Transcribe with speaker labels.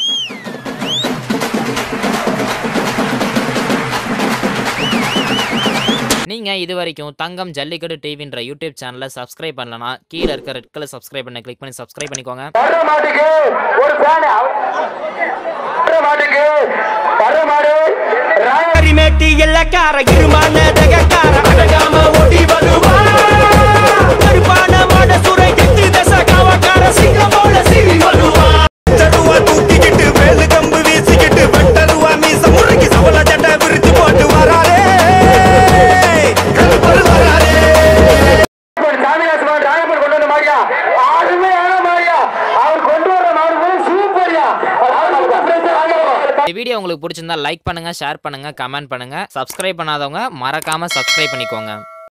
Speaker 1: நீங்க இது வரைக்கும் தங்கம் ஜல்லிக்கட்டு டிவின்ற யூடியூப் சேனலை சப்ஸ்கிரைப் பண்ணலனா கீழே இருக்க ரெட் கலர் சப்ஸ்கிரைப் பண்ண கிளிக் பண்ணி சப்ஸ்கிரைப் பண்ணிக்கோங்க
Speaker 2: வர்ற மாட்டுக்கு ஒரு ஃபேன் வர்ற மாட்டுக்கு வர்ற மாடு ராய
Speaker 3: கரிமேட்டி எல்லக்கார இருமான தகக்கார அடங்காம ஓடி வருவா கருப்பான மாட சுரை எட்டு தச காவக்கார சிங்கம் போல சீறி வருவா தருவா தூக்கிக்கிட்டு வேலு கம்பு வீசிக்கிட்டு வெட்டருவா மீச முறுக்கி சவள ஜட்டை விரிச்சு போட்டு வராரே கருப்பர் வராரே
Speaker 2: சாமிநாசன் ராயப்பன் கொண்டு வந்த மாதிரியா அருமையான மாதிரியா அவர் கொண்டு வர மாடு சூப்பர்யா
Speaker 1: இந்த வீடியோ உங்களுக்கு பிடிச்சிருந்தா லைக் பண்ணுங்க ஷேர் பண்ணுங்க கமெண்ட் பண்ணுங்க சப்ஸ்கிரைப் பண்ணாதவங்க மறக்காம சப்ஸ்கிரைப் பண்ணிக்கோங்க